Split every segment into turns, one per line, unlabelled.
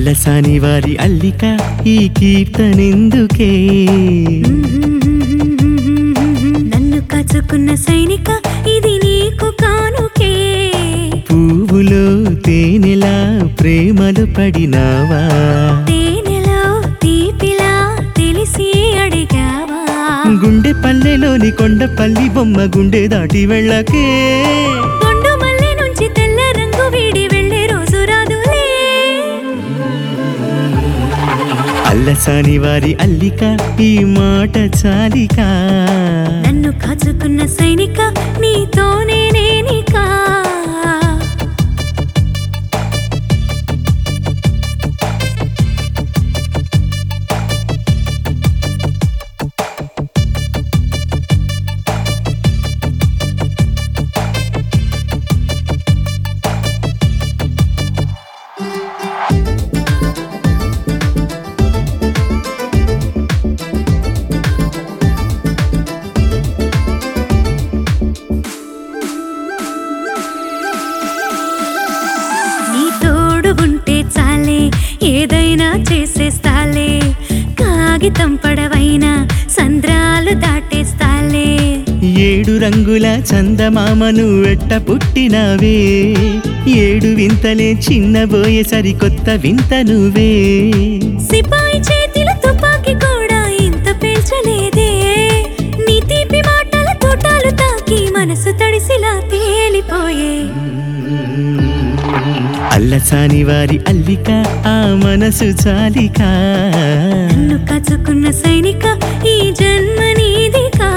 అల్లసాని వారి అల్లిక ఈ కీర్తనెందుకే
నన్ను కాచుకున్న సైనిక ఇది నీకు కానుకే
పువ్వులో తేనెలా ప్రేమలు పడినావా
తేనెలో తీపిలా తెలిసి అడిగావా
గుండె పల్లెలోని కొండపల్లి బొమ్మ గుండె దాటి వెళ్ళకే
కొండు మల్లె నుంచి తెల్ల రంగు వీడి వెళ్ళే రోజు రాదులే
అల్లసాని వారి అల్లిక ఈ మాట చాలిక
నన్ను కాచుకున్న సైనిక నీతోనే నేనికా నీ తోడు ఉంటే చాలే ఏదైనా చేసేస్తాలే కాగితం పడవైనా సంద్రాలు దాటేస్తాలే
ఏడు రంగుల చందమామను వెట్ట పుట్టినవే ఏడు వింతలే చిన్నబోయే సరికొత్త వింత నువ్వే
సిపాయి చేతిల తుపాకీ కూడా ఇంత పేల్చలేదే నీ తీపి మాటల తోటాలు తాకి మనసు తడిసిలా తేలిపోయే
అల్లసాని వారి అల్లిక ఆ మనసు చాలిక
నన్ను కచుకున్న సైనిక ఈ జన్మ నీదికా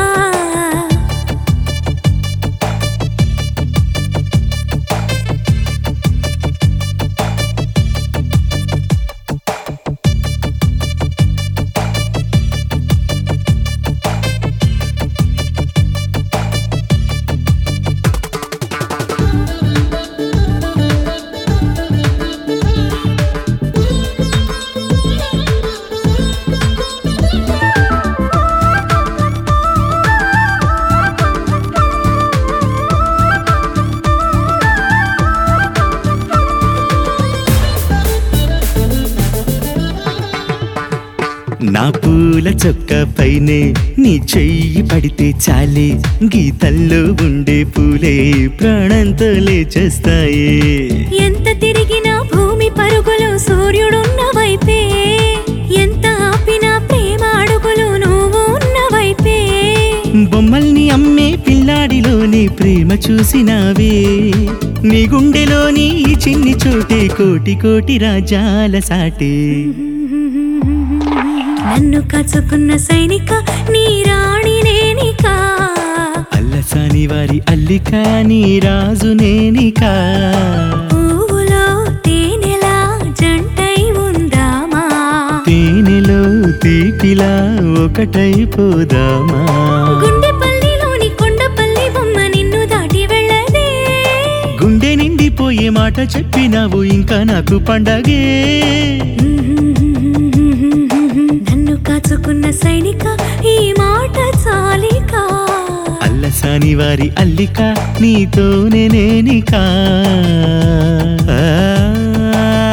నా పూల చొక్క పైనే నీ చెయ్యి పడితే చాలే గీతల్లో ఉండే పూలే ప్రాణంతో లేచేస్తాయే
ఎంత తిరిగినా భూమి పరుగులు సూర్యుడున్న వైపే ఎంత ఆపినా ప్రేమ అడుగులు నువ్వు ఉన్న వైపే
బొమ్మల్ని అమ్మే పిల్లాడిలోని ప్రేమ చూసినావే నీ గుండెలోని ఈ చిన్ని చోటే కోటి కోటి రాజాల సాటే
నన్ను కచుకున్న సైనిక నీ రాణి నేనికా
అల్లసాని వారి అల్లిక నీ రాజు నేనికా
పువ్వులో తేనెలా జంటై ఉందామా
తేనెలో తీపిలా ఒకటైపోదామా
గుండె పల్లిలోని కొండపల్లి బొమ్మ నిన్ను దాటి వెళ్ళదే
గుండె నిండిపోయే మాట చెప్పినావు ఇంకా నాకు పండగే
నన్ను కాచుకున్న సైనిక ఈ మాట చాలికా
అల్లసాని వారి అల్లిక నీతోనే నేనికా ఆ